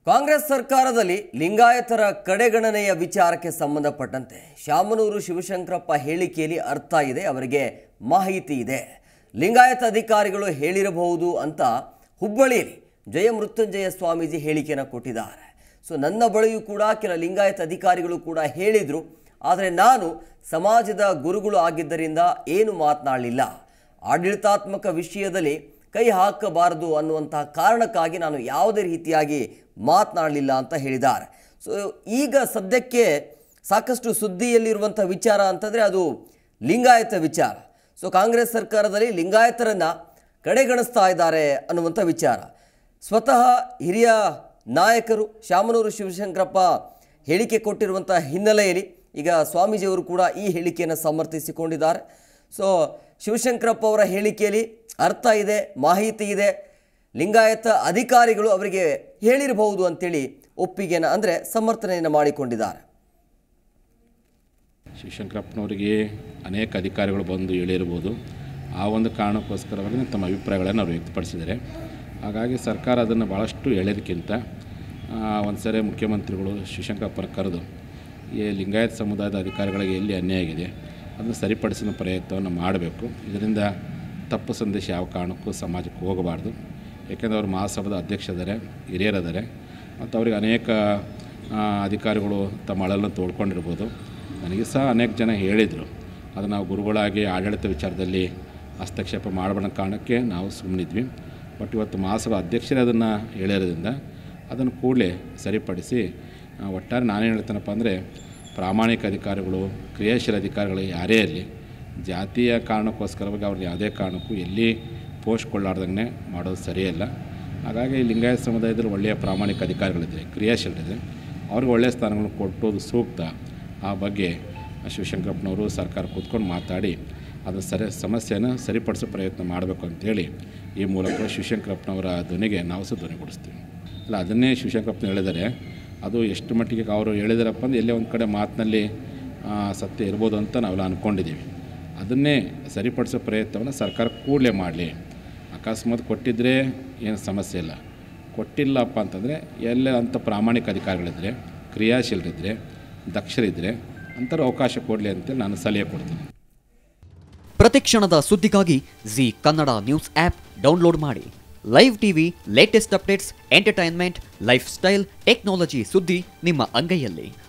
ಕಾಂಗ್ರೆಸ್ ಸರ್ಕಾರದಲ್ಲಿ ಲಿಂಗಾಯತರ ಕಡೆಗಣನೆಯ ವಿಚಾರಕ್ಕೆ ಸಂಬಂಧಪಟ್ಟಂತೆ ಶಾಮನೂರು ಶಿವಶಂಕರಪ್ಪ ಹೇಳಿಕೆಯಲ್ಲಿ ಅರ್ಥ ಇದೆ ಅವರಿಗೆ ಮಾಹಿತಿ ಇದೆ ಲಿಂಗಾಯತ ಅಧಿಕಾರಿಗಳು ಹೇಳಿರಬಹುದು ಅಂತ ಹುಬ್ಬಳ್ಳಿಯಲ್ಲಿ ಜಯ ಮೃತ್ಯುಂಜಯ ಸ್ವಾಮೀಜಿ ಹೇಳಿಕೆಯನ್ನು ಕೊಟ್ಟಿದ್ದಾರೆ ಸೊ ನನ್ನ ಬಳಿಯೂ ಕೂಡ ಕೆಲ ಲಿಂಗಾಯತ ಅಧಿಕಾರಿಗಳು ಕೂಡ ಹೇಳಿದರು ಆದರೆ ನಾನು ಸಮಾಜದ ಗುರುಗಳು ಆಗಿದ್ದರಿಂದ ಏನು ಮಾತನಾಡಲಿಲ್ಲ ಆಡಳಿತಾತ್ಮಕ ವಿಷಯದಲ್ಲಿ ಕೈ ಹಾಕಬಾರದು ಅನ್ನುವಂತಹ ಕಾರಣಕ್ಕಾಗಿ ನಾನು ಯಾವುದೇ ರೀತಿಯಾಗಿ ಮಾತನಾಡಲಿಲ್ಲ ಅಂತ ಹೇಳಿದ್ದಾರೆ ಸೊ ಈಗ ಸದ್ಯಕ್ಕೆ ಸಾಕಷ್ಟು ಸುದ್ದಿಯಲ್ಲಿರುವಂಥ ವಿಚಾರ ಅಂತಂದರೆ ಅದು ಲಿಂಗಾಯತ ವಿಚಾರ ಸೊ ಕಾಂಗ್ರೆಸ್ ಸರ್ಕಾರದಲ್ಲಿ ಲಿಂಗಾಯತರನ್ನು ಕಡೆಗಣಿಸ್ತಾ ಇದ್ದಾರೆ ಅನ್ನುವಂಥ ವಿಚಾರ ಸ್ವತಃ ಹಿರಿಯ ನಾಯಕರು ಶಾಮನೂರು ಶಿವಶಂಕರಪ್ಪ ಹೇಳಿಕೆ ಕೊಟ್ಟಿರುವಂಥ ಹಿನ್ನೆಲೆಯಲ್ಲಿ ಈಗ ಸ್ವಾಮೀಜಿಯವರು ಕೂಡ ಈ ಹೇಳಿಕೆಯನ್ನು ಸಮರ್ಥಿಸಿಕೊಂಡಿದ್ದಾರೆ ಸೊ ಶಿವಶಂಕರಪ್ಪ ಅವರ ಹೇಳಿಕೆಯಲ್ಲಿ ಅರ್ಥ ಇದೆ ಮಾಹಿತಿ ಇದೆ ಲಿಂಗಾಯತ ಅಧಿಕಾರಿಗಳು ಅವರಿಗೆ ಹೇಳಿರಬಹುದು ಅಂತೇಳಿ ಒಪ್ಪಿಗೆನ ಅಂದರೆ ಸಮರ್ಥನೆಯನ್ನು ಮಾಡಿಕೊಂಡಿದ್ದಾರೆ ಶಿವಶಂಕರಪ್ಪನವರಿಗೆ ಅನೇಕ ಅಧಿಕಾರಿಗಳು ಬಂದು ಹೇಳಿರ್ಬೋದು ಆ ಒಂದು ಕಾರಣಕ್ಕೋಸ್ಕರವಾಗಿ ತಮ್ಮ ಅಭಿಪ್ರಾಯಗಳನ್ನು ಅವರು ವ್ಯಕ್ತಪಡಿಸಿದ್ದಾರೆ ಹಾಗಾಗಿ ಸರ್ಕಾರ ಅದನ್ನು ಭಾಳಷ್ಟು ಹೇಳೋದಕ್ಕಿಂತ ಒಂದು ಸರಿ ಮುಖ್ಯಮಂತ್ರಿಗಳು ಶಿವಶಂಕರಪ್ಪನ ಕರೆದು ಈ ಲಿಂಗಾಯತ ಸಮುದಾಯದ ಅಧಿಕಾರಿಗಳಿಗೆ ಎಲ್ಲಿ ಅನ್ಯಾಯ ಆಗಿದೆ ಅದನ್ನು ಸರಿಪಡಿಸಿದ ಪ್ರಯತ್ನವನ್ನು ಮಾಡಬೇಕು ಇದರಿಂದ ತಪ್ಪು ಸಂದೇಶ ಯಾವ ಕಾರಣಕ್ಕೂ ಸಮಾಜಕ್ಕೆ ಹೋಗಬಾರ್ದು ಏಕೆಂದರೆ ಅವರು ಮಹಾಸಭಾದ ಅಧ್ಯಕ್ಷರಿದ್ದಾರೆ ಹಿರಿಯರಿದ್ದಾರೆ ಮತ್ತು ಅವರಿಗೆ ಅನೇಕ ಆ, ಅಧಿಕಾರಿಗಳು ತಮ್ಮ ಅಳಲನ್ನು ತೋಡ್ಕೊಂಡಿರ್ಬೋದು ನನಗೆ ಸಹ ಅನೇಕ ಜನ ಹೇಳಿದರು ಅದು ನಾವು ಗುರುಗಳಾಗಿ ಆಡಳಿತ ವಿಚಾರದಲ್ಲಿ ಹಸ್ತಕ್ಷೇಪ ಮಾಡಬಾರ್ದ ಕಾರಣಕ್ಕೆ ನಾವು ಸುಮ್ಮನಿದ್ವಿ ಬಟ್ ಇವತ್ತು ಮಹಾಸಭಾ ಅಧ್ಯಕ್ಷರೇ ಅದನ್ನು ಹೇಳಿರೋದ್ರಿಂದ ಅದನ್ನು ಕೂಡಲೇ ಸರಿಪಡಿಸಿ ಆ, ಒಟ್ಟಾರೆ ನಾನೇನು ಹೇಳ್ತೇನಪ್ಪ ಅಂದರೆ ಪ್ರಾಮಾಣಿಕ ಅಧಿಕಾರಿಗಳು ಕ್ರಿಯಾಶೀಲ ಅಧಿಕಾರಿಗಳು ಯಾರೇ ಇರಲಿ ಜಾತಿಯ ಕಾರಣಕ್ಕೋಸ್ಕರವಾಗಿ ಅವ್ರಿಗೆ ಯಾವುದೇ ಕಾರಣಕ್ಕೂ ಎಲ್ಲಿ ಪೋಸ್ಟ್ ಕೊಳ್ಳಾರ್ದಂಗೆ ಮಾಡೋದು ಸರಿಯಲ್ಲ ಹಾಗಾಗಿ ಲಿಂಗಾಯತ ಸಮುದಾಯದಲ್ಲಿ ಒಳ್ಳೆಯ ಪ್ರಾಮಾಣಿಕ ಅಧಿಕಾರಿಗಳಿದೆ ಕ್ರಿಯಾಶೀಲರಿದೆ ಅವ್ರಿಗೆ ಒಳ್ಳೆಯ ಸ್ಥಾನಗಳನ್ನು ಕೊಟ್ಟೋದು ಸೂಕ್ತ ಆ ಬಗ್ಗೆ ಶಿವಶಂಕರಪ್ಪನವರು ಸರ್ಕಾರ ಕೂತ್ಕೊಂಡು ಮಾತಾಡಿ ಅದರ ಸರಿ ಸಮಸ್ಯೆಯನ್ನು ಸರಿಪಡಿಸೋ ಪ್ರಯತ್ನ ಮಾಡಬೇಕು ಅಂತೇಳಿ ಈ ಮೂಲಕ ಶಿವಶಂಕರಪ್ಪನವರ ಧ್ವನಿಗೆ ನಾವು ಸಹ ಧ್ವನಿಗೊಳಿಸ್ತೀವಿ ಅಲ್ಲ ಅದನ್ನೇ ಶಿವಶಂಕರಪ್ಪನ ಹೇಳಿದ್ದಾರೆ ಅದು ಎಷ್ಟು ಮಟ್ಟಿಗೆ ಅವರು ಹೇಳಿದಾರಪ್ಪ ಅಂದ್ರೆ ಎಲ್ಲೇ ಒಂದು ಕಡೆ ಮಾತಿನಲ್ಲಿ ಆ, ಸತ್ಯ ಇರ್ಬೋದು ಅಂತ ನಾವೆಲ್ಲ ಅಂದ್ಕೊಂಡಿದ್ದೀವಿ ಅದನ್ನೇ ಸರಿಪಡಿಸೋ ಪ್ರಯತ್ನವನ್ನು ಸರ್ಕಾರ ಕೂಡಲೇ ಮಾಡಲಿ ಅಕಸ್ಮಾತ್ ಕೊಟ್ಟಿದ್ದರೆ ಏನು ಸಮಸ್ಯೆ ಇಲ್ಲ ಕೊಟ್ಟಿಲ್ಲಪ್ಪ ಅಂತಂದರೆ ಎಲ್ಲ ಅಂಥ ಪ್ರಾಮಾಣಿಕ ಅಧಿಕಾರಿಗಳಿದ್ದರೆ ಕ್ರಿಯಾಶೀಲರಿದ್ದರೆ ದಕ್ಷರಿದ್ದರೆ ಅಂಥವ್ರು ಅವಕಾಶ ಕೊಡಲಿ ಅಂತೇಳಿ ನಾನು ಸಲಹೆ ಕೊಡ್ತೀನಿ ಪ್ರತಿಕ್ಷಣದ ಸುದ್ದಿಗಾಗಿ Zee Kannada news app download ಮಾಡಿ live TV latest updates entertainment lifestyle technology ಸುದ್ದಿ ನಿಮ್ಮ ಅಂಗೈಯಲ್ಲಿ